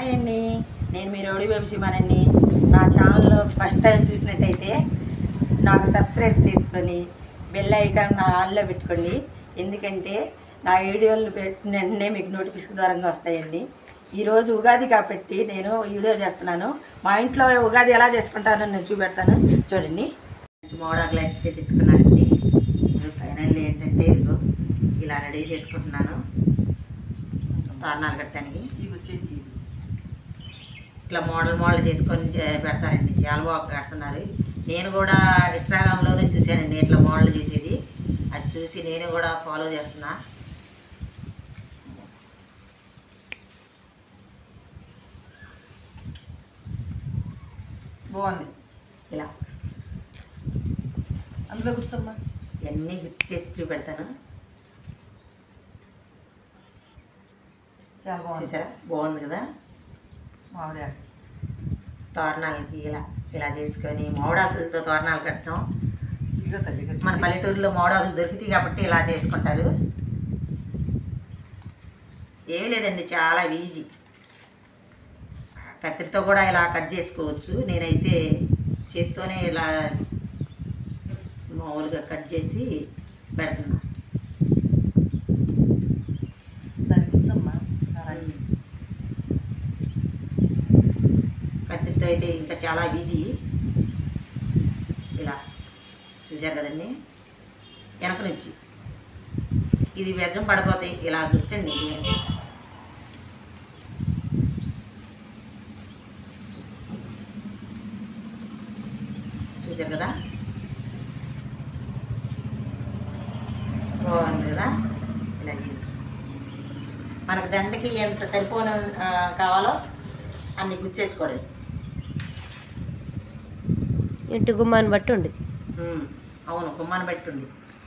Hi అండి నేను మీ rowdy వంశీమానండి నా ఛానల్లో ఫస్ట్ టైం చూసినట్టయితే నాకు సబ్స్క్రైబ్ చేసుకొని బెల్ ఐకాన్ నా ఆన్లో పెట్టుకోండి ఎందుకంటే నా వీడియోలు పెట్టిన వెంటనే మీకు నోటిఫికేషన్ ద్వారంగా వస్తాయండి ఈరోజు ఉగాది కాబట్టి నేను వీడియో చేస్తున్నాను మా ఇంట్లో ఉగాది ఎలా చేసుకుంటానో నేను చూపెడతాను చూడండి మోడాకులు అయితే తెచ్చుకున్నానండి ఫైనల్ ఏంటంటే ఇదిగో ఇలా రెడీ చేసుకుంటున్నాను తోరణాలు కట్టడానికి ఇట్లా మోడల్ మోడల్ చేసుకొని చే- పెడతారండి చాలా బాగా కడుతున్నారు నేను కూడా ఇన్స్టాగ్రామ్లోనే చూశానండి ఇట్లా మోడల్ చేసేది అది చూసి నేను కూడా ఫాలో చేస్తున్నా బాగుంది ఇలా అందులో కూర్చోమ్మా ఇవన్నీ గుర్తు చేసి చూపెడతాను చాలా బాగుంది చూసారా బాగుంది కదా మామిడి ఆకు. తోరణాలకి ఇలా ఇలా చేసుకొని మామిడాకులతో తోరణాలు కట్టడం ఇదిగో తల్లి ఇదిగో మన పల్లెటూరులో మామిడాకులు దొరుకుతాయి కాబట్టి ఇలా చేసుకుంటారు ఏమీ లేదండి చాలా ఈజీ కత్తిరితో కూడా ఇలా కట్ చేసుకోవచ్చు నేనైతే చేత్తోనే ఇలా మామూలుగా కట్ చేసి పెడుతున్నా దాన్ని కూర్చోమ్మా అలాగే. కత్తిరితో అయితే ఇంకా చాలా ఈజీ ఇలా చూశారు కదండి వెనక నుంచి ఇది వ్యర్థం పడిపోతాయి ఇలా గుర్తండి ఇది. చూశారు కదా బాగుంది కదా ఇలా ఇది. మనకు దండకి ఎంత సరిపోను ఆ, కావాలో అన్ని గుచ్చేసుకోవడం ఇంటి గుమ్మాన్ని బట్టి ఉంది ఉమ్, అవును గుమ్మాన్ని పెట్టుండి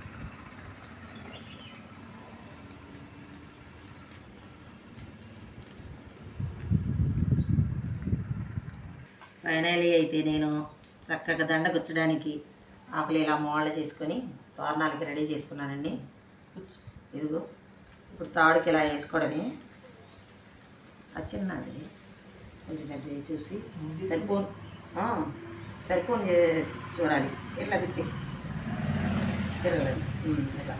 ఫైనలీ అయితే నేను చక్కగా దండ గుచ్చడానికి ఆకులు ఇలా మోళ్ళ చేసుకొని తోరణాలకి రెడీ చేసుకున్నానండి కూర్చో. ఇదిగో ఇప్పుడు తాడుకి ఇలా వేసుకోవడమే అది చిన్నది కొంచెం పెద్దది చూసి సరిపోను ఆ, సరిపోను చే- చూడాలి ఎట్లా తిప్పి తిరగలేదు ఉమ్, ఇలా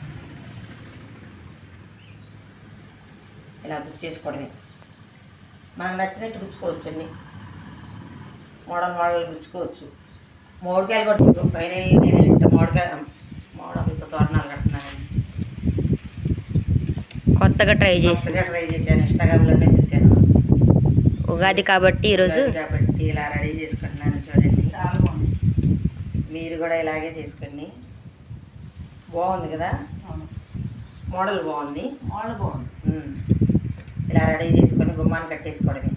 ఇలా గుచ్చేసుకోవడమే మనకు నచ్చినట్టు గుచ్చుకోవచ్చండి మోడల్ మోడల్ గుచ్చుకోవచ్చు మామిడికాయలు కూడా ఫైనల్ నేను ఇంత మామిడికాయ మామిడికాయలతో తోరణాలు కడుతున్నానండి కొత్తగా ట్రై చేసి కొత్తగా ట్రై చేశాను ఇన్స్టాగ్రామ్లోనే చూశాను ఉగాది కాబట్టి ఈరోజు ఉగాది కాబట్టి ఇలా రెడీ చేసుకుంటున్నాను చూడండి చాలా బాగుంది మీరు కూడా ఇలాగే చేసుకోండి బాగుంది కదా అవును మోడల్ బాగుంది మామిడి బాగుంది ఉమ్. ఇలా రెడీ చేసుకొని గుమ్మాన్ని కట్టేసుకోవడమే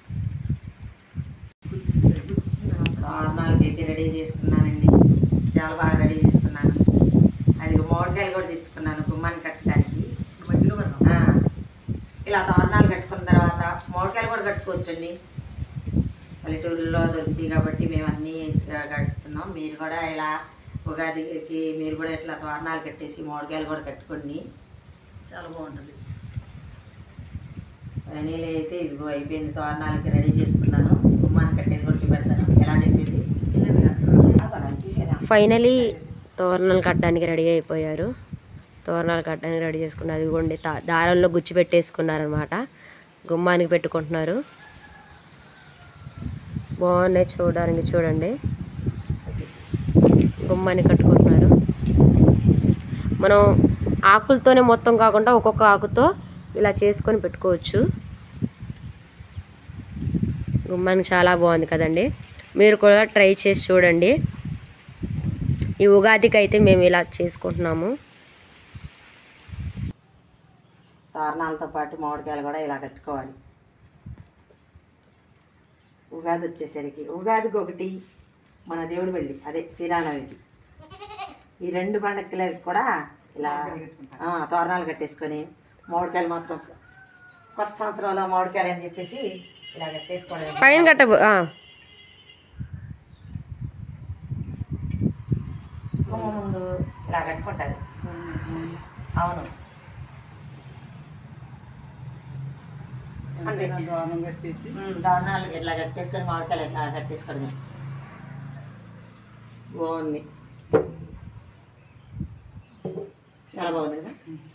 నార్మల్గా అయితే రెడీ చేసుకున్నానండి చాలా బాగా రెడీ చేసుకున్నాను అది మామిడికాయలు కూడా తెచ్చుకున్నాను గుమ్మాన్ని కట్టడానికి మధ్యలో పెడదాం ఆ, ఇలా తోరణాలు కట్టుకున్న తర్వాత మామిడికాయలు కూడా కట్టుకోవచ్చండి పల్లెటూరులో దొరుకుతాయి కాబట్టి మేము అన్నీ వేసిగా కట్టుతున్నాం మీరు కూడా ఇలా ఉగాదికి మీరు కూడా ఇట్లా తోరణాలు కట్టేసి మామిడికాయలు కూడా కట్టుకోండి చాలా బాగుంటుంది ఫైనల్ అయితే ఇదిగో అయిపోయింది తోరణాలకి రెడీ చేసుకున్నాను గుమ్మాన్ని కట్టేసి కూడా చూపెడతాను ఎలా చేసేది అబ్బా, తీసేనా? ఫైనలీ తోరణాలు కట్టడానికి రెడీ అయిపోయారు తోరణాలు కట్టడానికి రెడీ చేసుకున్నారు అదిగోండి తా- దారంలో గుచ్చి పెట్టేసుకున్నారనమాట గుమ్మానికి పెట్టుకుంటున్నారు బాగున్నాయి చూడడానికి చూడండి గుమ్మాన్ని కట్టుకుంటున్నారు మనం ఆకులతోనే మొత్తం కాకుండా ఒక్కొక్క ఆకుతో ఇలా చేసుకొని పెట్టుకోవచ్చు గుమ్మానికి చాలా బాగుంది కదండి మీరు కూడా ట్రై చేసి చూడండి ఈ ఉగాదికి అయితే మేము ఇలా చేసుకుంటున్నాము తోరణాలతో పాటు మామిడికాయలు కూడా ఇలా కట్టుకోవాలి ఉగాది వచ్చేసరికి ఉగాదికి ఒకటి మన దేవుడి వెళ్ళి అదే శ్రీరామనవమికి ఈ రెండు పండగలకి కూడా ఇలా ఆ, తోరణాలు కట్టేసుకొని మామిడికాయలు మాత్రం కొత్త సంవత్సరంలో మామిడికాయలు అని చెప్పేసి ఇలా కట్టేసుకోవడం పైన కట్ట గుమ్మ ముందు ఇలా కట్టుకుంటారు అవును అంతే దానం కట్టేసి ఉమ్, దారుణాలు ఇట్లా కట్టేసుకొని మామిడికాయలు ఇట్లా కట్టేసుకోవడమే బాగుంది చాలా బాగుంది కదా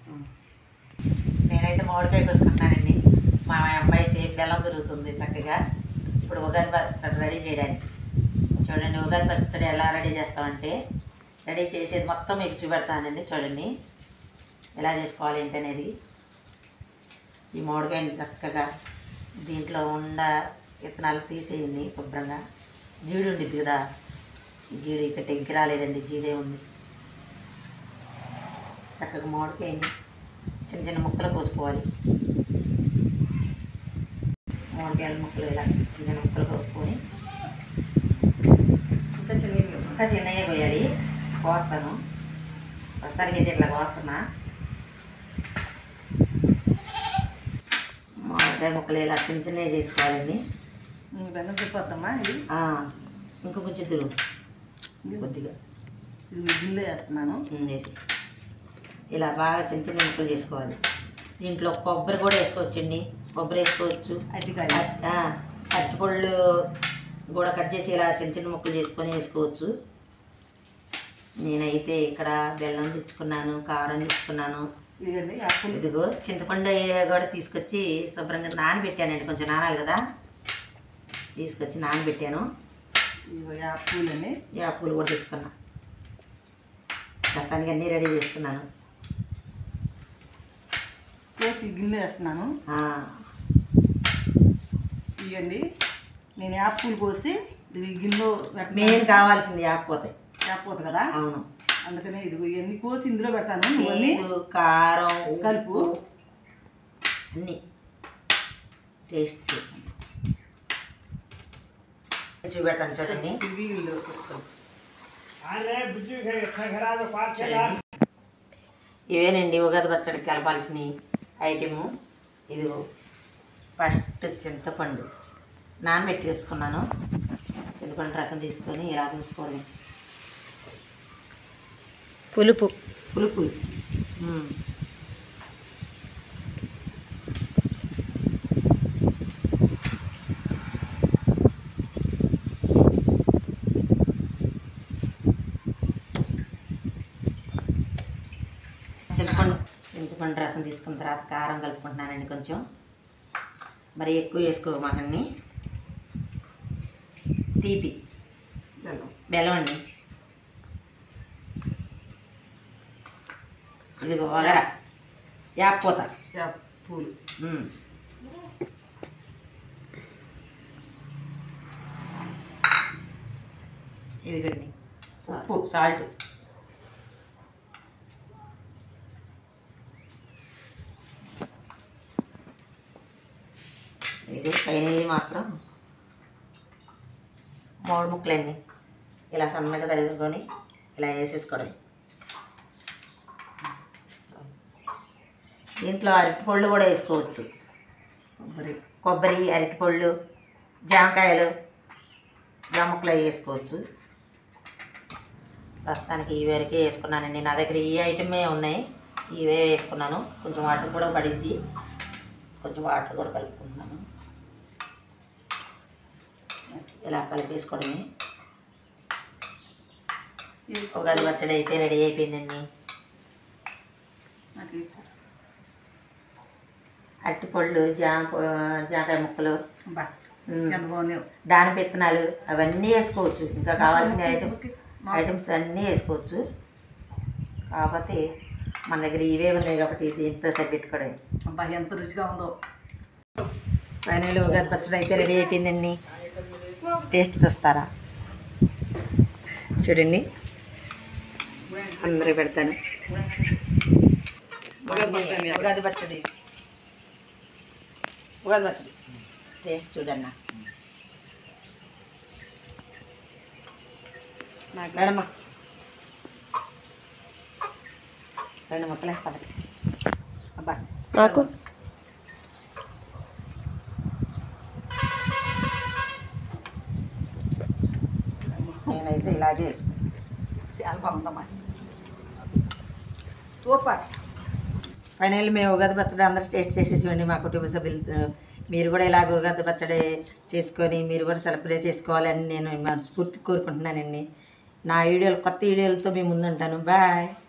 నేనైతే మామిడికాయ కోసుకుంటున్నానండి మా అమ్మాయి అయితే బెల్లం దొరుకుతుంది చక్కగా ఇప్పుడు ఉగాది పచ్చడి రెడీ చేయడానికి చూడండి ఉగాది పచ్చడి ఎలా రెడీ చేస్తామంటే రెడీ చేసేది మొత్తం మీకు చూపెడతానండి చూడండి ఎలా చేసుకోవాలి ఏంటి అనేది ఈ మామిడికాయని చక్కగా దీంట్లో ఉండ విత్తనాలు తీసేయండి శుభ్రంగా జీడి ఉండిద్ది కదా ఈ జీడి ఇక్కడ టెంకి రాలేదండి జీడే ఉంది చక్కగా మామిడికాయని చిన్న చిన్న ముక్కలు కోసుకోవాలి మామిడికాయల ముక్కలు ఇలా చిన్న చిన్న ముక్కలు కోసుకొని ఇంకా చిన్నవి ఇంకా చిన్నగా కొయ్యాలి కోస్తాను ప్రస్తుతానికి అయితే ఇట్లా కోస్తున్నా మామిడికాయ ముక్కలు ఇలా చిన్న చిన్నవి చేసుకోవాలండి బెల్లం చెప్పొద్దమ్మా ఇది ఆ, ఇంకా కొంచెం తిరుగు కొద్దిగా ఇది మిగిలిలో వేస్తున్నాను ఉమ్, వేసి ఇలా బాగా చిన్న చిన్న ముక్కలు చేసుకోవాలి దీంట్లో కొబ్బరి కూడా వేసుకోవచ్చండి కొబ్బరి వేసుకోవచ్చు అరటికాయ అట్- ఆ, అరటిపళ్ళు కూడా కట్ చేసి ఇలా చిన్న చిన్న ముక్కలు చేసుకొని వేసుకోవచ్చు నేనైతే ఇక్కడ బెల్లం తెచ్చుకున్నాను కారం తెచ్చుకున్నాను ఇదండి అప్పులు ఇదిగో చింతపండు కూడా తీసుకొచ్చి శుభ్రంగా నానబెట్టానండి కొంచెం నానాలి కదా తీసుకొచ్చి నానబెట్టాను ఇవి అప్పులని ఈ పూలు కూడా తెచ్చుకున్నా మొత్తానికి అన్నీ రెడీ చేసుకున్నాను కోసి గిన్నె వేస్తున్నాను ఆ, ఇవ్వండి నేను యాప్లు కోసి ఇది గిన్నెలో మెయిన్ కావాల్సింది ఆకపోతే యాపోదు కదా అవును అందుకనే ఇదిగో ఇవన్నీ కోసి ఇందులో పెడతాను నువ్వన్నీ చేదు కారం కలుపు. ఉప్పు అన్నీ టేస్ట్ చూపెడతాను చూడండి ఇవి ఇందులో పెట్టుకో. చూడండి. ఇవేనండి ఉగాది పచ్చడికి కలపాల్సిన ఐటెము ఇదిగో ఫస్ట్ చింతపండు నానబెట్టి వేసుకున్నాను చింతపండు రసం తీసుకొని ఇలా పూసుకోవాలి పులుపు పులుపు ఉమ్. చింతపండు చింతపండు రసం తీసుకున్న తర్వాత కారం కలుపుకుంటున్నానండి కొంచెం మరి ఎక్కువ వేసుకోమాకండి తీపి బెల్లం బెల్లం అండి ఇదిగో వగర యాపోత పూలు ఉమ్. ఇదిగండి ఉప్పు సాల్ట్ ఇది పైన మాత్రం మూడు ముక్కలండి ఇలా సన్నగా తరుగుకొని ఇలా వేసేసుకోవడమే దీంట్లో అరటిపళ్ళు కూడా వేసుకోవచ్చు కొబ్బరి కొబ్బరి అరటిపళ్ళు జామకాయలు జామకులు అవి వేసుకోవచ్చు ప్రస్తుతానికి ఈ వరకే వేసుకున్నానండి నా దగ్గర ఈ ఐటమే ఉన్నాయి ఇవే వేసుకున్నాను కొంచెం వాటర్ కూడా పడింది కొంచెం వాటర్ కూడా కలుపుకుంటున్నాను ఇలా కలిపేసుకోవడమే ఉగాది పచ్చడి అయితే రెడీ అయిపోయిందండి నాకు ఇచ్చారు అరటిపళ్ళు జామ జామకాయ ముక్కలు బా ఉమ్. ఎంత బాగున్నాయి దాని విత్తనాలు అవన్నీ వేసుకోవచ్చు ఇంకా కావాల్సిన ఐటమ్ ఐటమ్స్ అన్నీ వేసుకోవచ్చు కాకపోతే మన దగ్గర ఇవే ఉన్నాయి కాబట్టి దీంతో సరిపెట్టుకోవడం అబ్బా ఎంత రుచిగా ఉందో ఫైనల్ ఉగాది పచ్చడి అయితే రెడీ అయిపోయిందండి టేస్ట్ చూస్తారా చూడండి అందరూ పెడతాను ఉగాది పచ్చడి. ఉగాది పచ్చడి ఉగాది పచ్చడి టేస్ట్ చూడన్నా నాకు మేడమ్మా రెండు ముక్కలు వేస్తాను అబ్బా నాకు నేనైతే ఇలాగే వేసుకుంటాను చాలా బాగుందమ్మా సూపర్ ఫైనల్ మేము ఉగాది పచ్చడి అందరూ టేస్ట్ చేసేసి మా కుటుంబ సభ్యులు మీరు కూడా ఇలాగ ఉగాది పచ్చడి చేసుకొని మీరు కూడా సెలబ్రేట్ చేసుకోవాలని నేను మనస్ఫూర్తి కోరుకుంటున్నానండి నా వీడియోలు కొత్త వీడియోలతో మీ ముందుంటాను బాయ్